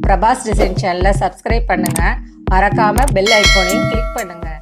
Prabhas design சேனலை subscribe பண்ணுங்கள் மறக்காமல் பெல் ஐக்கோனையும் கிளிக் பண்ணுங்கள்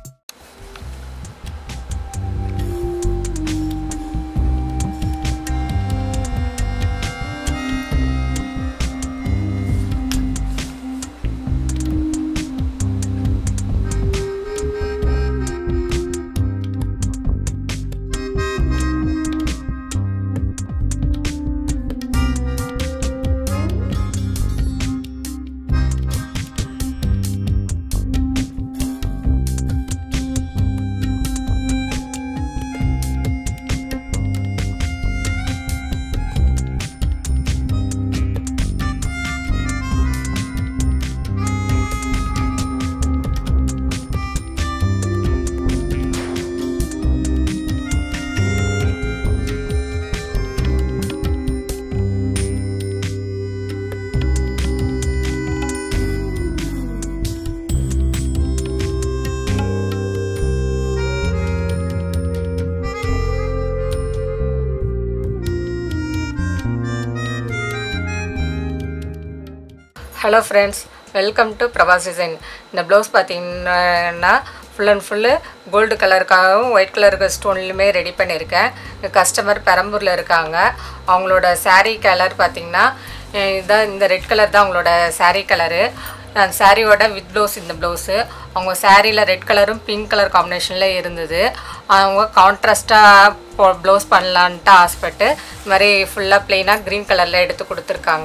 hello friends welcome to Prabhas design இந்த ப்ளவுஸ் பார்த்தீங்கன்னா ஃபுல் அண்ட் ஃபுல்லு கோல்டு கலருக்காகவும் ஒயிட் கலருக்கு ஸ்டோன்லையுமே ரெடி பண்ணியிருக்கேன் கஸ்டமர் பெரம்பூரில் இருக்காங்க அவங்களோட saree கலர் பார்த்தீங்கன்னா அஹ் இதான் இந்த ரெட் கலர் தான் அவங்களோட saree கலரு அந்த சாரியோட வித் ப்ளவுஸ் இந்த ப்ளவுஸு அவங்க சாரியில் ரெட் கலரும் பிங்க் கலர் காம்பினேஷனில் இருந்தது அவங்க கான்ட்ராஸ்ட்டாக போ ப்ளவுஸ் பண்ணலான்ட்டு ஆசைப்பட்டு இந்த மாதிரி ஃபுல்லாக ப்ளெயினாக க்ரீன் கலரில் எடுத்து கொடுத்துருக்காங்க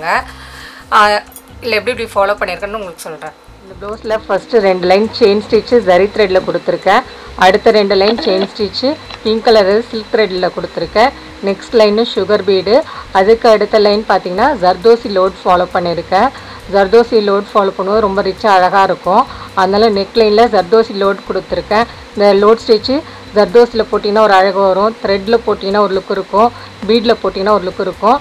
இல்லை எப்படி இப்படி ஃபாலோ பண்ணியிருக்கேன்னு உங்களுக்கு சொல்கிறேன் இந்த ப்ளவுஸில் ஃபஸ்ட்டு ரெண்டு லைன் செயின் ஸ்டிச்சு ஜரி த்ரெட்டில் கொடுத்துருக்கேன் அடுத்த ரெண்டு line chain stitch pink colour silk த்ரெட்டில் கொடுத்துருக்கேன் நெக்ஸ்ட் லைனு சுகர் பீடு அதுக்கு அடுத்த லைன் பார்த்தீங்கன்னா ஜர்தோசி லோட் ஃபாலோ பண்ணியிருக்கேன் ஜர்தோசி லோட் ஃபாலோ பண்ணும்போது ரொம்ப ரிச்சாக அழகாக இருக்கும் அதனால் நெக் லைனில் ஜர்தோசி லோட் கொடுத்துருக்கேன் இந்த லோட் ஸ்டிச்சு ஜர்தோசியில் போட்டிங்கன்னா ஒரு அழகு வரும் த்ரெட்டில் போட்டிங்கன்னா ஒரு லுக் இருக்கும் பீடில் போட்டிங்கன்னா ஒரு லுக் இருக்கும்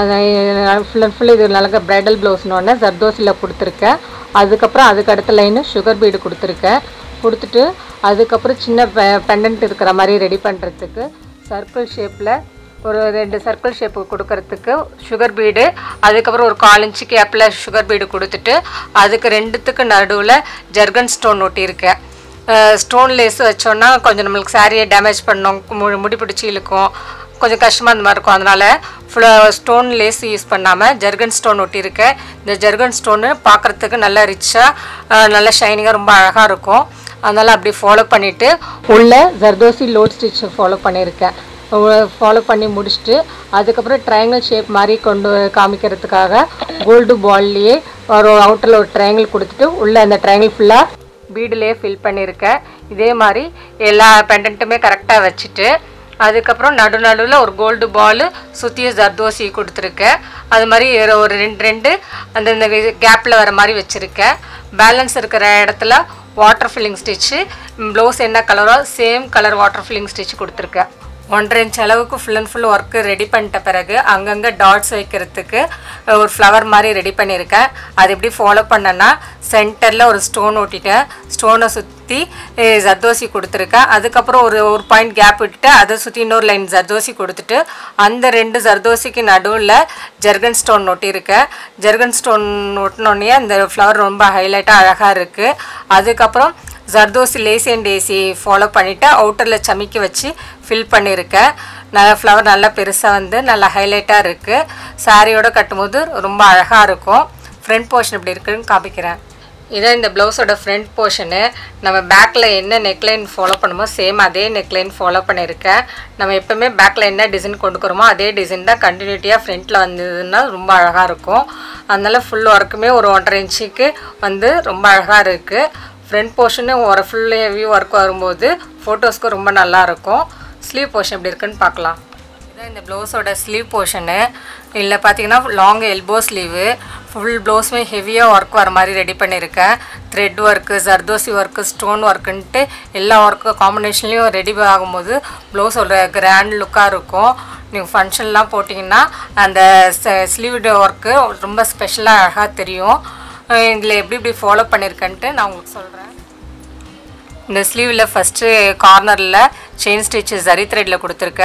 ஃபுல் அண்ட் ஃபுல் இது நல்ல ப்ரைடல் ப்ளவுஸ்னோடனே ஜர்தோசியில் கொடுத்துருக்கேன் அதுக்கப்புறம் அதுக்கு அடுத்த லைனு சுகர் பீடு கொடுத்துருக்கேன் கொடுத்துட்டு அதுக்கப்புறம் சின்ன பெண்டன்ட் இருக்கிற மாதிரி ரெடி பண்ணுறதுக்கு சர்க்கிள் ஷேப்பில் ஒரு ரெண்டு சர்க்கிள் ஷேப்பு கொடுக்கறதுக்கு சுகர் பீடு அதுக்கப்புறம் ஒரு கால் இன்ச்சு கேப்பில் சுகர் பீடு கொடுத்துட்டு அதுக்கு ரெண்டுத்துக்கு நடுவில் ஜர்கன் ஸ்டோன் ஒட்டியிருக்கேன் ஸ்டோன் லேஸ் வச்சோன்னா கொஞ்சம் நம்மளுக்கு சாரியை டேமேஜ் பண்ணோம் மு- முடி பிடிச்சி இழுக்கும் கொஞ்சம் கஷ்டமாக அந்த மாதிரி இருக்கும் அதனால் ஃபுல்லாக ஸ்டோன் லேஸ் யூஸ் பண்ணாமல் ஜர்கன் ஸ்டோன் ஒட்டியிருக்கேன் இந்த ஜர்கன் ஸ்டோனு பார்க்குறதுக்கு நல்லா ரிச்சாக நல்லா ஷைனிங்காக ரொம்ப அழகாக இருக்கும் அதனால் அப்படி ஃபாலோ பண்ணிவிட்டு உள்ள ஜர்தோசி லோட் ஸ்டிச் ஃபாலோ பண்ணியிருக்கேன் ஃபாலோ பண்ணி முடிச்சுட்டு அதுக்கப்புறம் ட்ரையாங்கிள் ஷேப் மாதிரி கொண்டு காமிக்கிறதுக்காக கோல்டு பால்லையே ஒரு அவுட்டரில் ஒரு ட்ரையாங்கிள் கொடுத்துட்டு உள்ளே அந்த ட்ரையாங்கிள் ஃபுல்லாக பீடுலேயே ஃபில் பண்ணியிருக்கேன் இதே மாதிரி எல்லா பெண்டன்ட்டுமே கரெக்டாக வச்சுட்டு அதுக்கப்புறம் நடு நடுவில் ஒரு கோல்டு பால் சுற்றியும் ஜர்தோசி கொடுத்துருக்கேன் அது மாதிரி ஒரு- ஒரு ரெண்டு ரெண்டு அந்த இந்த கேப்பில் வர மாதிரி வச்சுருக்கேன் பேலன்ஸ் இருக்கிற இடத்துல வாட்டர் ஃபில்லிங் ஸ்டிச்சு ப்ளவுஸ் என்ன கலரோ same colour water filling stitch கொடுத்துருக்கேன் ஒன்றரை இன்ச் அளவுக்கு full and full work ready பண்ணிட்ட பிறகு அங்கங்கே டாட்ஸ் வைக்கிறதுக்கு ஒரு ஃப்ளவர் மாதிரி ரெடி பண்ணியிருக்கேன் அது எப்படி ஃபாலோ பண்ணேன்னா சென்டரில் ஒரு ஸ்டோன் ஒட்டிட்டேன் ஸ்டோனை சுற்றி ஜர்தோசி கொடுத்துருக்கேன் அதுக்கப்புறம் ஒரு ஒரு பாயிண்ட் கேப் விட்டுட்டு அதை சுற்றி இன்னொரு லைன் ஜர்தோசி கொடுத்துட்டு அந்த ரெண்டு ஜர்தோசிக்கு நடுவில் ஜர்கன் ஸ்டோன் ஒட்டியிருக்கேன் ஜர்கன் ஸ்டோன் ஒட்டினோடனே அந்த ஃப்ளவர் ரொம்ப ஹைலைட்டாக அழகாக இருக்குது அதுக்கப்புறம் zardozi lazy and daisy follow பண்ணிவிட்டு அவுட்டரில் சமைக்க வச்சு ஃபில் பண்ணியிருக்கேன் நல்ல ஃப்ளவர் நல்லா பெருசாக வந்து நல்லா ஹைலைட்டாக இருக்குது சாரியோட கட்டும்போது ரொம்ப அழகாக இருக்கும் ஃப்ரண்ட் போர்ஷன் இப்படி இருக்குன்னு காமிக்கிறேன் இதான் இந்த ப்ளவுஸோட ஃப்ரண்ட் போர்ஷனு நம்ம பேக்கில் என்ன நெக்லைன் ஃபாலோ பண்ணுமோ சேம் அதே நெக்லைன் ஃபாலோ பண்ணியிருக்கேன் நம்ம எப்போவுமே பேக்கில் என்ன டிசைன் கொண்டுக்கிறோமோ அதே டிசைன் தான் கண்டினியூட்டியாக ஃப்ரண்ட்டில் வந்ததுன்னா ரொம்ப அழகாக இருக்கும் அதனால் ஃபுல் ஒர்க்குமே ஒரு ஒன்றரை இன்ச்சுக்கு வந்து ரொம்ப அழகாக இருக்குது ஃப்ரண்ட் போர்ஷனு ஒரு ஃபுல் ஹெவி ஒர்க் வரும்போது ஃபோட்டோஸ்க்கு ரொம்ப நல்லா இருக்கும் ஸ்லீவ் போர்ஷன் எப்படி இருக்குன்னு பார்க்கலாம் இதான் இந்த ப்ளவுஸோட ஸ்லீவ் போர்ஷனு இல்லை பார்த்தீங்கன்னா லாங் எல்போ ஸ்லீவு ஃபுல் ப்ளவுஸுமே ஹெவியாக ஒர்க் வர மாதிரி ரெடி பண்ணியிருக்கேன் thread work zardozi work stone ஒர்க்குன்ட்டு எல்லா ஒர்க்கு காம்பினேஷன்லேயும் ரெடி ஆகும்போது ப்ளவுஸோட கிராண்ட் லுக்காக இருக்கும் நீங்கள் ஃபங்க்ஷன்லாம் போட்டிங்கன்னா அந்த ஸ்லீவ் ஒர்க்கு ரொம்ப ஸ்பெஷலாக அழகாக தெரியும் இதில் எப்படி இப்படி ஃபாலோ பண்ணியிருக்கேன்ட்டு நான் உங்களுக்கு சொல்கிறேன் இந்த ஸ்லீவில் ஃபஸ்ட்டு கார்னரில் செயின் ஸ்டிச்சு ஜரி த்ரெட்டில் கொடுத்துருக்கேன்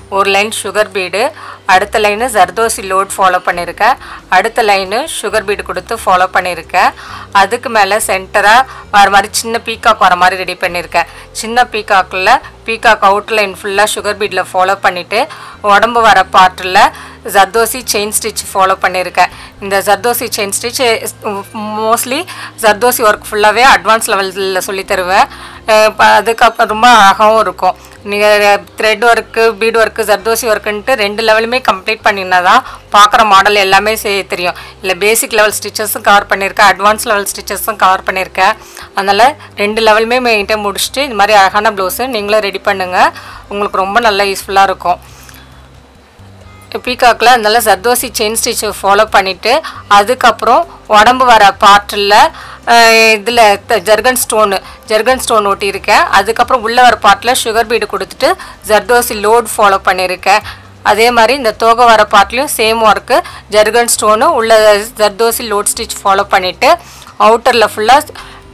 ஒரு லைன் சுகர் பீடு அடுத்த லைனு ஜர்தோசி லோட் ஃபாலோ பண்ணியிருக்கேன் அடுத்த லைனு சுகர் பீடு கொடுத்து ஃபாலோ பண்ணியிருக்கேன் அதுக்கு மேலே சென்டராக வர மாதிரி சின்ன பீகாக் வர மாதிரி ரெடி பண்ணியிருக்கேன் சின்ன பீகாக்கில் பீகாக் அவுட்லைன் ஃபுல்லாக சுகர் பீடில் ஃபாலோ பண்ணிவிட்டு உடம்பு வர பார்ட்டில் ஜர்தோசி செயின் ஸ்டிச் ஃபாலோ பண்ணியிருக்கேன் இந்த zardozi chain stitch mostly zardozi work ஃபுல்லாகவே அட்வான்ஸ் லெவலில் சொல்லி தருவேன் அதுக்கப்புறம் ரொம்ப அழகாகவும் இருக்கும் நீங்கள் thread work bead work zardozi ஒர்க்குன்ட்டு ரெண்டு லெவலுமே கம்ப்ளீட் பண்ணினா தான் பார்க்குற மாடல் எல்லாமே செய்ய தெரியும் இல்லை பேசிக் லெவல் ஸ்டிச்சஸும் கவர் பண்ணியிருக்கேன் அட்வான்ஸ் லெவல் ஸ்டிச்சஸும் கவர் பண்ணியிருக்கேன் அதனால் ரெண்டு லெவலுமே மெயின்டைன் முடிச்சுட்டு இந்த மாதிரி அழகான ப்ளவுஸு நீங்களும் ரெடி பண்ணுங்கள் உங்களுக்கு ரொம்ப நல்லா யூஸ்ஃபுல்லாக இருக்கும் பீகாக்கில் அதனால சர்தோசி செயின் ஸ்டிச் ஃபாலோ பண்ணிவிட்டு அதுக்கப்புறம் உடம்பு வர பார்ட்டில் இதில் ஜர்கன் ஸ்டோனு ஜர்கன் ஸ்டோன் ஒட்டியிருக்கேன் அதுக்கப்புறம் உள்ளே வர பார்ட்டில் சுகர் பீடு கொடுத்துட்டு ஜர்தோசி லோட் ஃபாலோ பண்ணியிருக்கேன் அதே மாதிரி இந்த தோகை வர பார்ட்லேயும் சேம் ஒர்க்கு ஜர்கன் ஸ்டோனு உள்ள ஜர்தோசி லோட் ஸ்டிச் ஃபாலோ பண்ணிவிட்டு அவுட்டரில் ஃபுல்லாக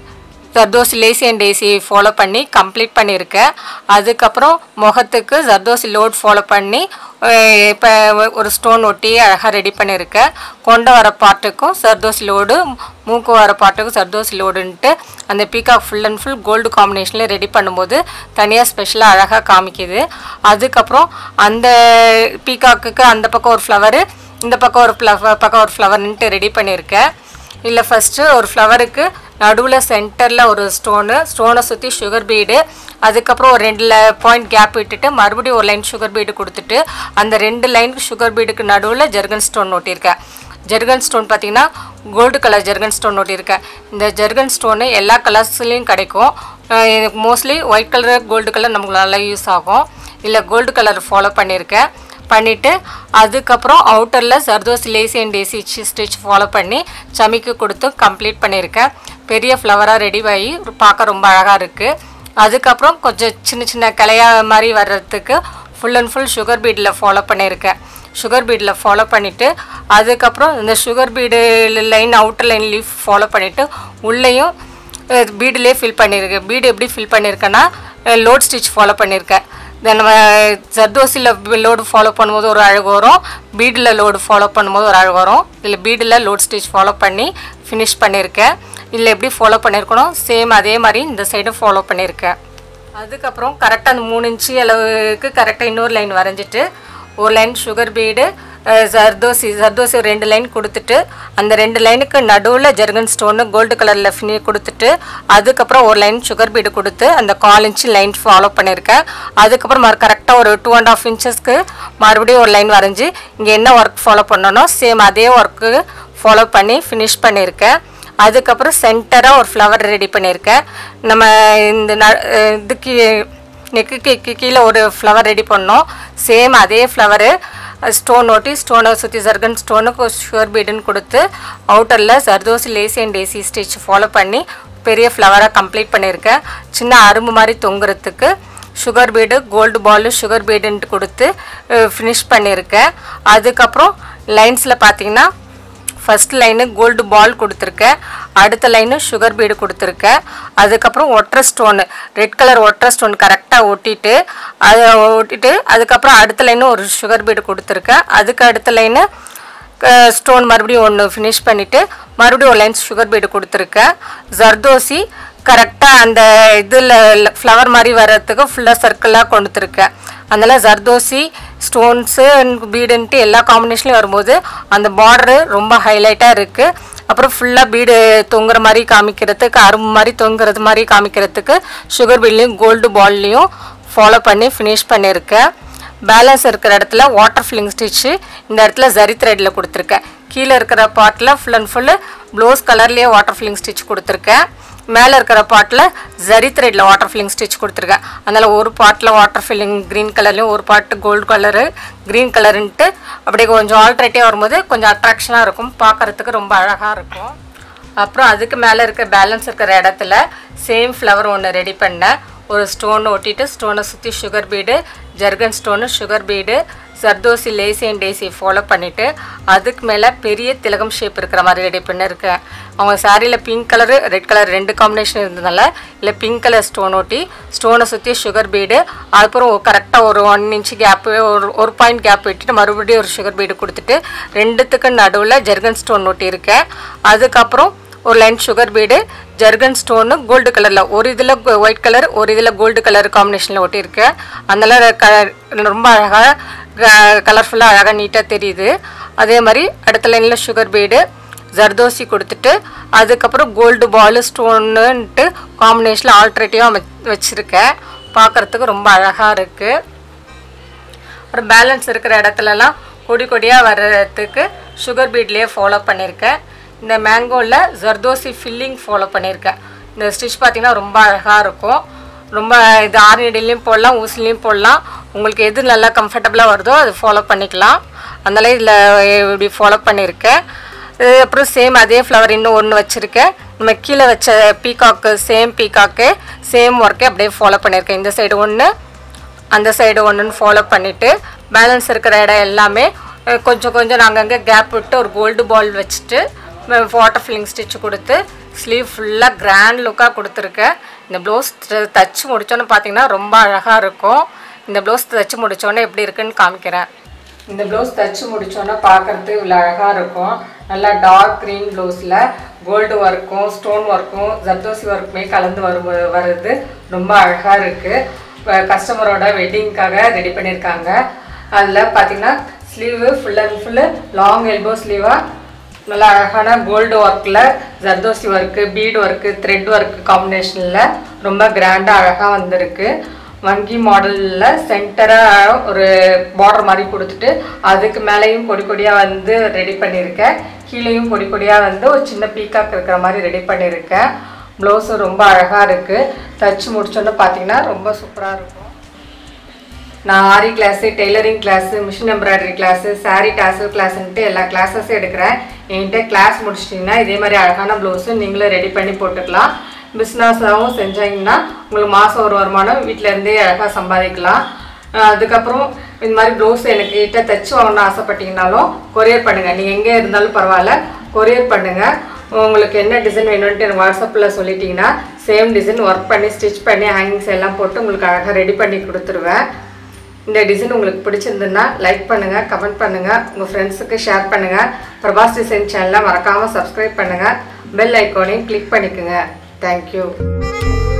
zardozi lazy and daisy follow பண்ணி கம்ப்ளீட் பண்ணியிருக்கேன் அதுக்கப்புறம் முகத்துக்கு ஜர்தோசி லோட் ஃபாலோ பண்ணி இப்போ ஒரு ஸ்டோன் ஒட்டி அழகாக ரெடி பண்ணியிருக்கேன் கொண்ட வர பாட்டுக்கும் சர்தோசி லோடு மூக்கு வர பாட்டுக்கும் சர்தோசி லோடுன்ட்டு அந்த peacock full and full gold காம்பினேஷனில் ரெடி பண்ணும்போது தனியாக ஸ்பெஷலாக அழகாக காமிக்குது அதுக்கப்புறம் அந்த பீகாக்குக்கு அந்த பக்கம் ஒரு ஃப்ளவரு இந்த பக்கம் ஒரு ஃப்ளவர் பக்கம் ஒரு ஃப்ளவர்ன்ட்டு ரெடி பண்ணியிருக்கேன் இல்லை ஃபஸ்ட்டு ஒரு ஃப்ளவருக்கு நடுவில் சென்டரில் ஒரு ஸ்டோனு ஸ்டோனை சுற்றி சுகர் பீடு அதுக்கப்புறம் ஒரு ரெண்டு பாயிண்ட் கேப் விட்டுட்டு மறுபடியும் ஒரு லைன் சுகர் பீடு கொடுத்துட்டு அந்த ரெண்டு லைனுக்கு சுகர் பீடுக்கு நடுவில் ஜெர்கன் ஸ்டோன் ஒட்டியிருக்கேன் ஜெர்கன் ஸ்டோன் பார்த்தீங்கன்னா கோல்டு கலர் ஜெர்கன் ஸ்டோன் ஒட்டியிருக்கேன் இந்த ஜெர்கன் ஸ்டோனு எல்லா கலர்ஸ்லேயும் கிடைக்கும் எனக்கு mostly white colour gold colour நமக்கு நல்லா யூஸ் ஆகும் இல்லை கோல்டு கலர் ஃபாலோ பண்ணியிருக்கேன் பண்ணிவிட்டு அதுக்கப்புறம் அவுட்டரில் zardozi lazy and daisy stitch follow பண்ணி சமிக்கு கொடுத்து கம்ப்ளீட் பண்ணியிருக்கேன் பெரிய ஃப்ளவராக ரெடி ஆகி பார்க்க ரொம்ப அழகாக இருக்குது அதுக்கப்புறம் கொஞ்சம் சின்ன சின்ன கிளையா மாதிரி வர்றதுக்கு ஃபுல் அண்ட் ஃபுல் சுகர் பீடில் ஃபாலோ பண்ணியிருக்கேன் சுகர் பீடில் ஃபாலோ பண்ணிவிட்டு அதுக்கப்புறம் இந்த sugar bead line outer line leaf follow பண்ணிவிட்டு உள்ளேயும் பீடுலேயே ஃபில் பண்ணியிருக்கேன் பீடு எப்படி ஃபில் பண்ணியிருக்கேன்னா லோட் ஸ்டிச் ஃபாலோ பண்ணியிருக்கேன் தென் நம்ம ஜர்தோசியில் லோடு ஃபாலோ பண்ணும்போது ஒரு அழகு வரும் பீடில் லோடு ஃபாலோ பண்ணும்போது ஒரு அழகு வரும் இல்லை பீடில் லோட் ஸ்டிச் ஃபாலோ பண்ணி ஃபினிஷ் பண்ணியிருக்கேன் இல்லை எப்படி ஃபாலோ பண்ணியிருக்கணும் சேம் அதே மாதிரி இந்த சைடும் ஃபாலோ பண்ணியிருக்கேன் அதுக்கப்புறம் கரெக்டாக அந்த மூணு இன்ச்சு அளவுக்கு கரெக்டாக இன்னொரு லைன் வரைஞ்சிட்டு ஒரு line sugar bead zardozi zardozi ஒரு ரெண்டு லைன் கொடுத்துட்டு அந்த ரெண்டு லைனுக்கு நடுவில் ஜெர்கன் ஸ்டோனு கோல்டு கலரில் ஃபினி கொடுத்துட்டு அதுக்கப்புறம் ஒரு லைன் சுகர் பீடு கொடுத்து அந்த கால் இன்ச்சு லைன் ஃபாலோ பண்ணியிருக்கேன் அதுக்கப்புறம் மறு கரெக்டாக ஒரு டூ அண்ட் ஆஃப் இன்ச்சஸ்க்கு மறுபடியும் ஒரு லைன் வரைஞ்சி இங்கே என்ன ஒர்க் ஃபாலோ பண்ணணும் சேம் அதே ஒர்க்கு ஃபாலோ பண்ணி ஃபினிஷ் பண்ணியிருக்கேன் அதுக்கப்புறம் சென்டராக ஒரு ஃப்ளவர் ரெடி பண்ணியிருக்கேன் நம்ம இந்த ந இதுக்கு நெக்குக்கு கீழே ஒரு ஃப்ளவர் ரெடி பண்ணோம் சேம் அதே ஃப்ளவரு ஸ்டோன் ஒட்டி ஸ்டோனை சுற்றி ஜர்கன் ஸ்டோனுக்கு ஷுகர் பீடுன்னு கொடுத்து அவுட்டரில் zardozi lazy and daisy stitch follow பண்ணி பெரிய ஃப்ளவராக கம்ப்ளீட் பண்ணியிருக்கேன் சின்ன அரும்பு மாதிரி தொங்குறதுக்கு sugar bead gold ball sugar பீடுன்ட்டு கொடுத்து ஃபினிஷ் பண்ணியிருக்கேன் அதுக்கப்புறம் லைன்ஸில் பார்த்தீங்கன்னா ஃபஸ்ட் லைனு கோல்டு பால் கொடுத்துருக்கேன் அடுத்த லைனு சுகர் பீடு கொடுத்துருக்கேன் அதுக்கப்புறம் ஒற்றை ஸ்டோனு ரெட் கலர் ஒற்றை ஸ்டோன் கரெக்டாக ஒட்டிட்டு அதை ஒட்டிட்டு அதுக்கப்புறம் அடுத்த லைனு ஒரு சுகர் பீடு கொடுத்துருக்கேன் அதுக்கு அடுத்த லைனு ஸ்டோன் மறுபடியும் ஒன்று ஃபினிஷ் பண்ணிவிட்டு மறுபடியும் ஒரு லைன் சுகர் பீடு கொடுத்துருக்கேன் ஜர்தோசி கரெக்டாக அந்த இதில் ஃப்ளவர் மாதிரி வர்றதுக்கு ஃபுல்லாக சர்க்கிளாக கொடுத்துருக்கேன் அதனால் ஜர்தோசி ஸ்டோன்ஸு பீடுன்ட்டு எல்லா காம்பினேஷன்லையும் வரும்போது அந்த பார்டரு ரொம்ப ஹைலைட்டாக இருக்குது அப்புறம் ஃபுல்லாக பீடு தொங்குற மாதிரி காமிக்கிறதுக்கு அரும்பு மாதிரி தொங்குறது மாதிரி காமிக்கிறதுக்கு சுகர் பீட்லேயும் கோல்டு பால்லையும் ஃபாலோ பண்ணி ஃபினிஷ் பண்ணியிருக்கேன் பேலன்ஸ் இருக்கிற இடத்துல வாட்டர் ஃபில்லிங் ஸ்டிச்சு இந்த இடத்துல ஜரி த்ரெட்டில் கொடுத்துருக்கேன் கீழே இருக்கிற பாட்டில் ஃபுல் அண்ட் ஃபுல்லு ப்ளவுஸ் கலர்லேயே வாட்டர் ஃபில்லிங் ஸ்டிச் கொடுத்துருக்கேன் மேலே இருக்கிற பாட்டில் ஜரி த்ரெட்டில் வாட்டர் ஃபில்லிங் ஸ்டிச் கொடுத்துருக்கேன் அதனால் ஒரு பாட்டில் வாட்டர் ஃபில்லிங் க்ரீன் கலர்லேயும் ஒரு பாட்டு கோல்டு கலரு க்ரீன் கலருன்ட்டு அப்படியே கொஞ்சம் ஆல்ட்ரேட்டிவாக வரும்போது கொஞ்சம் அட்ராக்ஷனாக இருக்கும் பார்க்குறதுக்கு ரொம்ப அழகாக இருக்கும் அப்புறம் அதுக்கு மேலே இருக்க பேலன்ஸ் இருக்கிற இடத்துல சேம் ஃப்ளவர் ஒன்று ரெடி பண்ணேன் ஒரு ஸ்டோன் ஒட்டிட்டு ஸ்டோனை சுற்றி sugar bead zircon stone sugar bead zardozi lazy and daisy follow பண்ணிவிட்டு அதுக்கு மேலே பெரிய திலகம் ஷேப் இருக்கிற மாதிரி ரெடி பண்ணியிருக்கேன் அவங்க சாரியில் பிங்க் கலரு ரெட் கலர் ரெண்டு காம்பினேஷன் இருந்ததுனால இல்லை பிங்க் கலர் ஸ்டோன் ஒட்டி ஸ்டோனை சுற்றி சுகர் பீடு அதுக்கப்புறம் கரெக்டாக ஒரு ஒன் இன்ச் கேப்பு ஒரு ஒரு பாயிண்ட் கேப் விட்டுட்டு மறுபடியும் ஒரு சுகர் பீடு கொடுத்துட்டு ரெண்டுத்துக்கு நடுவில் ஜெர்கன் ஸ்டோன் ஒட்டியிருக்கேன் அதுக்கப்புறம் ஒரு line sugar bead zircon stone gold கலரில் ஒரு இதில் ஒயிட் கலர் ஒரு இதில் கோல்டு கலர் காம்பினேஷனில் ஒட்டியிருக்கேன் அதனால க ரொம்ப அழகாக கலர்ஃபுல்லாக அழகாக நீட்டாக தெரியுது அதே மாதிரி அடுத்த லைனில் சுகர் பீடு ஜர்தோசி கொடுத்துட்டு அதுக்கப்புறம் கோல்டு பால் ஸ்டோனுன்ட்டு காம்பினேஷனில் ஆல்ட்ரேட்டிவாக வச்சுருக்கேன் பார்க்குறதுக்கு ரொம்ப அழகாக இருக்குது அப்புறம் பேலன்ஸ் இருக்கிற இடத்துலலாம் கொடி கொடியாக வர்றதுக்கு சுகர் பீட்லேயே ஃபாலோ பண்ணியிருக்கேன் இந்த மேங்கோவில் ஜர்தோசி ஃபில்லிங் ஃபாலோ பண்ணியிருக்கேன் இந்த ஸ்டிச் பார்த்திங்கன்னா ரொம்ப அழகாக இருக்கும் ரொம்ப இது ஆர்னிடிலையும் போடலாம் ஊசிலையும் போடலாம் உங்களுக்கு எது நல்லா கம்ஃபர்டபுளாக வருதோ அது ஃபாலோ பண்ணிக்கலாம் அதனால இதில் இப்படி ஃபாலோ பண்ணியிருக்கேன் இது அப்புறம் சேம் அதே ஃப்ளவர் இன்னும் ஒன்று வச்சுருக்கேன் நம்ம கீழே வச்ச பீகாக்கு சேம் பீகாக்கு சேம் ஒர்க்கே அப்படியே ஃபாலோ பண்ணியிருக்கேன் இந்த சைடு ஒன்று அந்த சைடு ஒன்றுன்னு ஃபாலோ பண்ணிவிட்டு பேலன்ஸ் இருக்கிற இடம் எல்லாமே அஹ், கொஞ்சம் கொஞ்சம் நாங்கள் அங்கே கேப் விட்டு ஒரு கோல்டு பால் வச்சுட்டு வாட்டர் ஃபில்லிங் ஸ்டிச் கொடுத்து ஸ்லீவ் ஃபுல்லாக கிராண்ட் லுக்காக கொடுத்துருக்கேன் இந்த ப்ளவுஸ் தச்சு முடிச்சோன்னு பார்த்தீங்கன்னா ரொம்ப அழகாக இருக்கும் இந்த ப்ளவுஸ் தச்சு முடிச்சோன்னே எப்படி இருக்குன்னு காமிக்கிறேன் இந்த ப்ளவுஸ் தச்சு முடிச்சோன்னே பார்க்கறதுக்கு இவ்வளோ அழகாக இருக்கும் நல்லா டார்க் க்ரீன் ப்ளவுஸில் கோல்டு ஒர்க்கும் ஸ்டோன் ஒர்க்கும் ஜர்தோசி ஒர்க்குமே கலந்து வரும் வருது ரொம்ப அழகாக இருக்குது கஸ்டமரோட வெட்டிங்க்காக ரெடி பண்ணியிருக்காங்க அதில் பார்த்தீங்கன்னா sleeve full and full long elbow ஸ்லீவாக நல்லா அழகான கோல்டு ஒர்க்கில் zardozi work bead work thread work காம்பினேஷனில் ரொம்ப கிராண்டாக அழகாக வந்திருக்கு வங்கி மாடலில் சென்டராக ஒரு பார்டர் மாதிரி கொடுத்துட்டு அதுக்கு மேலேயும் கொடி கொடியாக வந்து ரெடி பண்ணியிருக்கேன் கீழேயும் கொடி கொடியாக வந்து ஒரு சின்ன பீக்காக் இருக்கிற மாதிரி ரெடி பண்ணியிருக்கேன் ப்ளவுஸும் ரொம்ப அழகாக இருக்குது தச்சு முடிச்சோன்னு பார்த்தீங்கன்னா ரொம்ப சூப்பராக இருக்கும் நான் aari class tailoring class machine embroidery class saree tassel கிளாஸ்ன்ட்டு எல்லா கிளாஸஸும் எடுக்கிறேன் என்கிட்ட கிளாஸ் முடிச்சிட்டிங்கன்னா இதே மாதிரி அழகான ப்ளவுஸு நீங்களும் ரெடி பண்ணி போட்டுக்கலாம் பிஸ்னஸாகவும் செஞ்சீங்கன்னா உங்களுக்கு மாதம் ஒரு வருமானம் வீட்டில் இருந்தே அழகாக சம்பாதிக்கலாம் அஹ் அதுக்கப்புறம் இந்த மாதிரி ப்ளவுஸ் எனக்கு கிட்ட தைச்சு வாங்கணும்னு ஆசைப்பட்டீங்கனாலும் கொரியர் பண்ணுங்கள் நீங்கள் எங்கே இருந்தாலும் பரவாயில்ல கொரியர் பண்ணுங்கள் உங்களுக்கு என்ன டிசைன் வேணும்ன்ட்டு எனக்கு வாட்ஸ்அப்பில் சொல்லிட்டீங்கன்னா சேம் டிசைன் ஒர்க் பண்ணி ஸ்டிச் பண்ணி ஹேங்கிங்ஸ் எல்லாம் போட்டு உங்களுக்கு அழகாக ரெடி பண்ணி கொடுத்துருவேன் இந்த டிசைன் உங்களுக்கு பிடிச்சிருந்துன்னா லைக் பண்ணுங்கள் கமெண்ட் பண்ணுங்கள் உங்கள் ஃப்ரெண்ட்ஸுக்கு ஷேர் பண்ணுங்கள் பிரபாஸ் டிசைன் சேனலை மறக்காமல் சப்ஸ்கிரைப் பண்ணுங்கள் பெல் ஐக்கானையும் கிளிக் பண்ணிக்கோங்க தேங்க்யூ